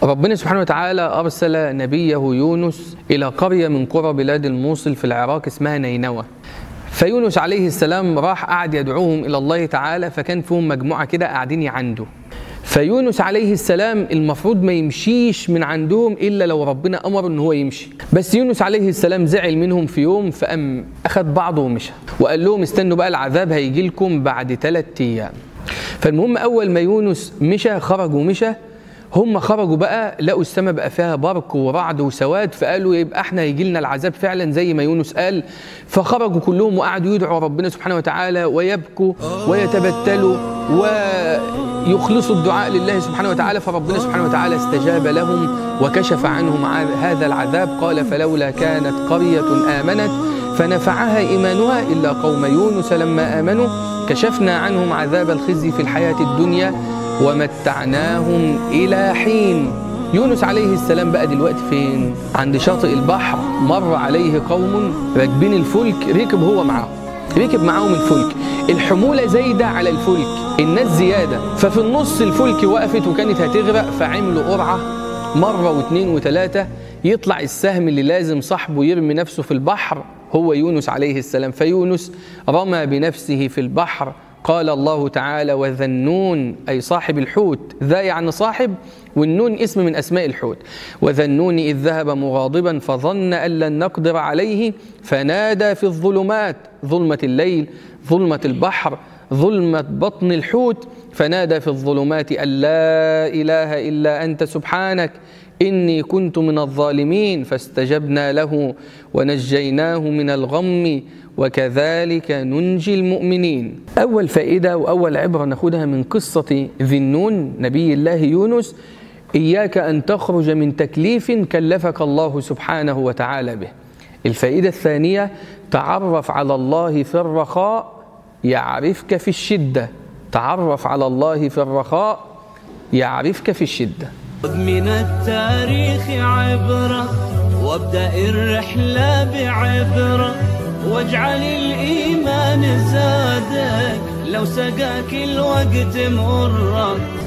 ربنا سبحانه وتعالى أرسل نبيه يونس إلى قرية من قرى بلاد الموصل في العراق اسمها نينوى فيونس عليه السلام راح قعد يدعوهم إلى الله تعالى فكان فيهم مجموعة كده قاعدين يعنده فيونس عليه السلام المفروض ما يمشيش من عندهم الا لو ربنا امر ان هو يمشي بس يونس عليه السلام زعل منهم في يوم فقام اخذ بعضه ومشى وقال لهم استنوا بقى العذاب هيجي لكم بعد ثلاث ايام فالمهم اول ما يونس مشى خرج ومشى هم خرجوا بقى لقوا السماء بقى فيها برق ورعد وسواد فقالوا يبقى احنا هيجي لنا العذاب فعلا زي ما يونس قال فخرجوا كلهم وقعدوا يدعوا ربنا سبحانه وتعالى ويبكوا ويتبتلوا ويخلصوا الدعاء لله سبحانه وتعالى فربنا سبحانه وتعالى استجاب لهم وكشف عنهم هذا العذاب قال فلولا كانت قرية آمنت فنفعها إيمانها إلا قوم يونس لما آمنوا كشفنا عنهم عذاب الخزي في الحياة الدنيا ومتعناهم إلى حين يونس عليه السلام بقى دلوقتي فين عند شاطئ البحر مر عليه قوم راكبين الفلك ركب هو معاهم ركب معاهم الفلك الحمولة زايدة على الفلك الناس زيادة ففي النص الفلك وقفت وكانت هتغرق فعملوا قرعة مرة واثنين وثلاثة يطلع السهم اللي لازم صاحبه يرمي نفسه في البحر هو يونس عليه السلام فيونس رمى بنفسه في البحر قال الله تعالى وذنون أي صاحب الحوت ذا يعني صاحب والنون اسم من أسماء الحوت وذنون إذ ذهب مغاضبا فظن أن لن نقدر عليه فنادى في الظلمات ظلمة الليل ظلمة البحر ظلمة بطن الحوت فنادى في الظلمات أن لا إله إلا أنت سبحانك إني كنت من الظالمين فاستجبنا له ونجيناه من الغم وكذلك ننجي المؤمنين أول فائدة وأول عبرة ناخدها من قصة ذي النون نبي الله يونس إياك أن تخرج من تكليف كلفك الله سبحانه وتعالى به الفائدة الثانية تعرف على الله في الرخاء يعرفك في الشدة تعرف على الله في الرخاء يعرفك في الشدة من التاريخ عبرة وابدأ الرحلة بعبرة واجعل الإيمان زادك لو سقاك الوقت مرة